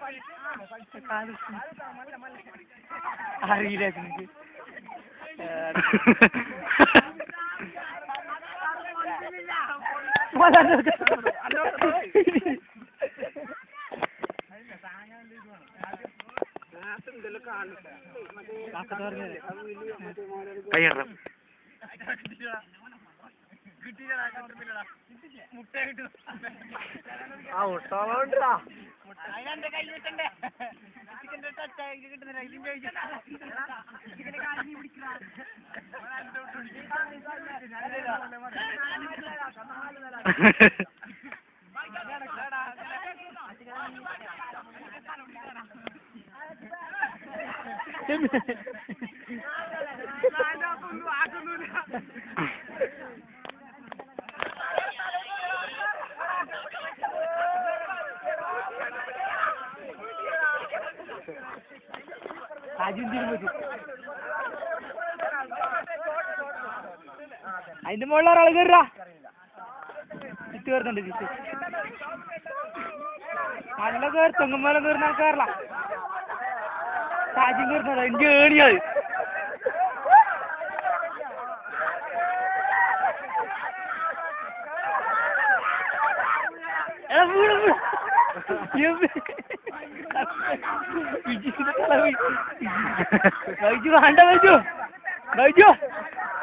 അറിയില്ല എനിക്ക് കയ്യറം ആ മുട്ടോണ്ടാ അതിനെന്റെ കൈ കിട്ടണ്ടേ ചിക്കന്റെ ടച്ച് ആയി കിട്ടുന്നില്ല ഇതിന്റെ അതിന്റെ മുകളിൽ ഒരാൾ കയറാ ചുറ്റി കയറുന്നുണ്ട് ചുറ്റി നല്ല കയറി തെങ്ങുമല കയറുന്ന ആൾക്കാരല്ല സാജ്യം കയറുന്നത് എന്റെ ഏണിയത് എടാ വീട് വീട്. എന്ത്? ഇജ്ജ് ഇതൊക്കെ ബൈജു വേണ്ട ബൈജു ബൈജു